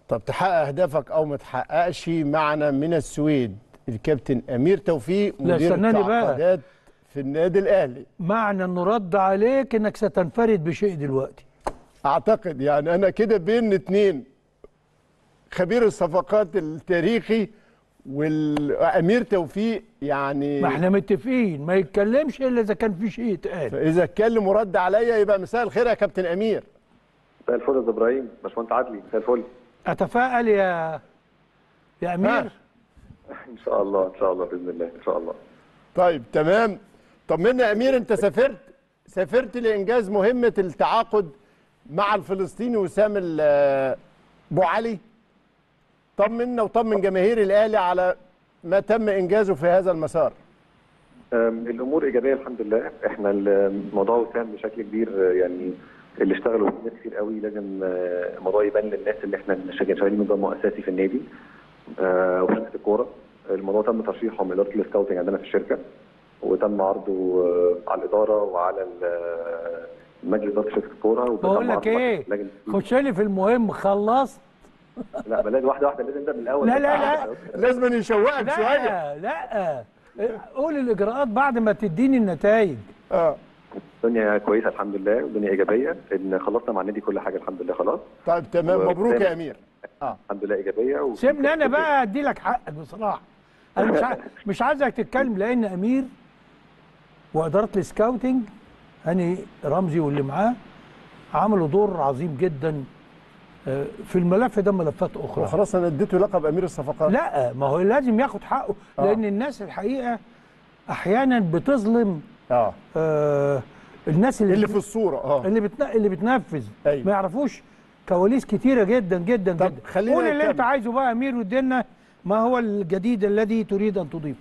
طب تحقق اهدافك او ما تحققش معنا من السويد الكابتن امير توفيق لا، مدير استناني بقى. التعاقدات في النادي الاهلي معنى انه رد عليك انك ستنفرد بشيء دلوقتي اعتقد يعني انا كده بين اتنين خبير الصفقات التاريخي والامير توفيق يعني ما احنا متفقين ما يتكلمش الا اذا كان في شيء يتقال فاذا اتكلم ورد عليا يبقى مساء الخير يا كابتن امير مساء الفل يا أستاذ ابراهيم باشمهندس عدلي مساء الفل اتفائل يا يا امير ها. ان شاء الله ان شاء الله باذن الله ان شاء الله طيب تمام طمنا يا امير انت سافرت سافرت لانجاز مهمه التعاقد مع الفلسطيني وسام ال- ابو علي طمنا وطمن جماهير الاهلي على ما تم انجازه في هذا المسار أم، الامور ايجابيه الحمد لله احنا الموضوع وسام بشكل كبير آه، يعني اللي اشتغلوا فيه ناس كتير قوي لازم آه، الموضوع يبان للناس اللي احنا شغالين شغالين نظام اساسي في النادي آه، وفي شركه الكوره الموضوع تم ترشيحه من اداره السكاوتنج عندنا في الشركه وتم عرضه آه، على الاداره وعلى ال- آه، مجلس اداره شركه الكوره وتم بقول لك عرضه ايه لجنة خش لي في المهم خلصت لا بلاد واحده واحده لازم نبدا من الاول لا لا لا لازم يشوقك شويه لا لا قول الاجراءات بعد ما تديني النتائج اه الدنيا كويسه الحمد لله والدنيا ايجابيه ان خلصنا مع النادي كل حاجه الحمد لله خلاص طيب تمام مبروك يا امير اه الحمد لله ايجابيه و... سيبني انا بقى ادي لك حقك بصراحه انا مش ع... مش عايزك تتكلم لان امير واداره السكاوتنج هاني رمزي واللي معاه عملوا دور عظيم جدا آه، في الملف ده ملفات اخرى وخلاص انا اديته لقب امير الصفقات لا ما هو لازم ياخد حقه آه. لان الناس الحقيقه احيانا بتظلم اه آه الناس اللي اللي في الصوره اه اللي بتن... اللي بتنفذ أيوة. ما يعرفوش كواليس كتيره جدا جدا طب جدا خلينا قول اللي انت نكمل. عايزه بقى يا امير وادينا ما هو الجديد الذي تريد ان تضيفه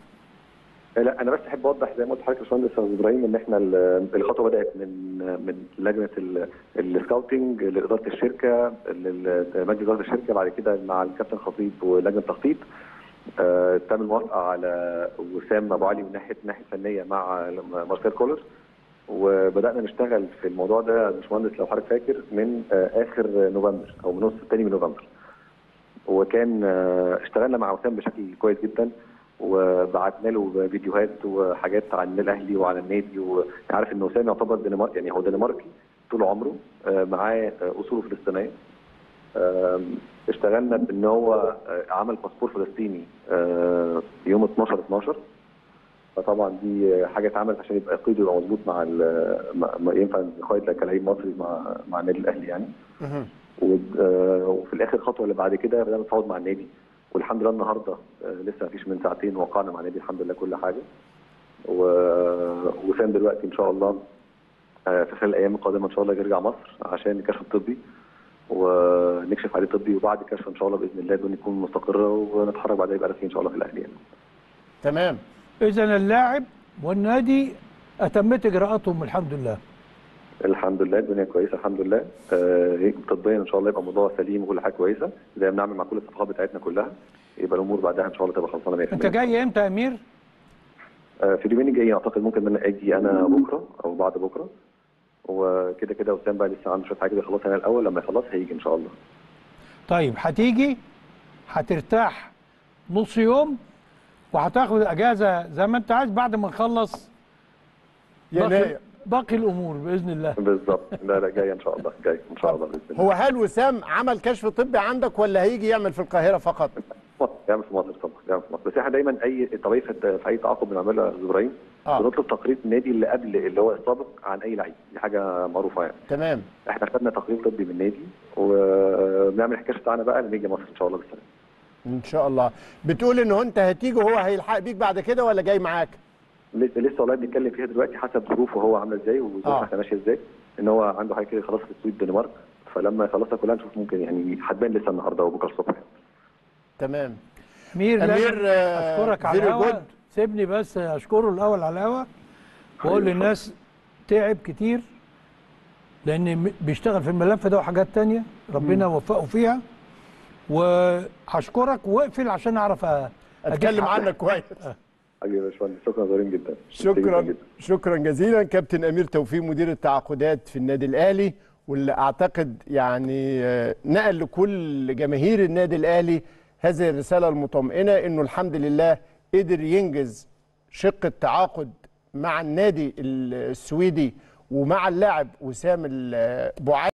لا انا بس احب اوضح زي ما قلت لحضرتك يا باشمهندس استاذ ابراهيم ان احنا ال- الخطوه بدات من من لجنه ال- السكاوتنج لاداره الشركه لمجلس اداره الشركه بعد كده مع الكابتن خطيب ولجنه التخطيط آه، تم الموافقه على وسام ابو علي من ناحيه الناحيه الفنيه مع مارسيل كولر وبدانا نشتغل في الموضوع ده يا باشمهندس لو حضرتك فاكر من آه، اخر نوفمبر او من نص الثاني من نوفمبر وكان آه، اشتغلنا مع وسام بشكل كويس جدا وبعتنا له فيديوهات وحاجات عن الاهلي وعن النادي وعارف ان وسام يعتبر دنمارك يعني هو دنماركي طول عمره آه، معاه آه، اصوله فلسطينيه آم، اشتغلنا بان هو آه، عمل باسبور فلسطيني آه، يوم 12 12 فطبعا دي حاجه اتعملت عشان يبقى قيده يبقى مظبوط مع ال- مع- مع- ينفع يقيد كلاعب مصري مع مع النادي الاهلي يعني مهم. و- آه، وفي الاخر الخطوه اللي بعد كده بدانا نتفاوض مع النادي والحمد لله النهارده آه، لسه ما فيش من ساعتين وقعنا مع النادي الحمد لله كل حاجه و- وسام دلوقتي ان شاء الله آه، في خلال الايام القادمه ان شاء الله يرجع مصر عشان الكشف الطبي ونكشف عليه طبي وبعد الكشف ان شاء الله باذن الله الدنيا تكون مستقره ونتحرك بعدها يبقى رسمي ان شاء الله في الاهلي يعني. تمام اذا اللاعب والنادي اتمت اجراءاتهم الحمد لله الحمد لله الدنيا كويسه الحمد لله آه، هيك طبيا ان شاء الله يبقى الموضوع سليم وكل حاجه كويسه زي ما بنعمل مع كل الصفقات بتاعتنا كلها يبقى الامور بعدها ان شاء الله تبقى خلصانه 100% انت جاي امتى يا امير آه، في اليومين الجايين اعتقد ممكن ان انا اجي انا بكره او بعد بكره وكده كده وسام بقى لسه عنده شويه حاجات يخلصها انا الاول لما يخلص هيجي ان شاء الله طيب هتيجي هترتاح نص يوم وهتاخد اجازه زي ما انت عايز بعد ما نخلص باقي, يناير باقي الامور باذن الله بالظبط لا لا جاي ان شاء الله جاي ان شاء الله باذن الله هو هل وسام عمل كشف طبي عندك ولا هيجي يعمل في القاهره فقط مصر يعمل في مصر طبعا يعمل في مصر بس احنا دايما اي طبيعي في في اي تعاقد بنعمله يا أستاذ ابراهيم آه. بنطلب تقرير النادي اللي قبل اللي هو السابق عن اي لعيب دي حاجه معروفه يعني تمام احنا خدنا تقرير طبي من النادي وبنعمل الكشف بتاعنا بقى لما يجي مصر ان شاء الله بالسلامه ان شاء الله بتقول ان هو انت هتيجي وهو هيلحق بيك بعد كده ولا جاي معاك لسه لسه والله بنتكلم فيها دلوقتي حسب ظروفه هو عامله ازاي وظروفنا آه. احنا ماشيه ازاي ان هو عنده حاجه كده خلاص في السويد الدنمارك فلما يخلصها كلها نشوف ممكن يعني هتبان لسه النهارده وبكره الصبح تمام امير أمير، لازم آه، اشكرك على very الهوا good. سيبني بس اشكره الاول على الهوا واقول حبيبي. للناس تعب كتير لان م- بيشتغل في الملف ده وحاجات تانية ربنا وفقه فيها وهشكرك واقفل عشان اعرف أ- أجيب اتكلم حقك. عنك كويس حبيبي يا باشمهندس شكرا ظريف جدا شكرا جدا. شكرا جزيلا كابتن امير توفيق مدير التعاقدات في النادي الاهلي واللي اعتقد يعني آه، نقل لكل جماهير النادي الاهلي هذه الرساله المطمئنه انه الحمد لله قدر ينجز شق التعاقد مع النادي السويدي ومع اللاعب وسام البوعلي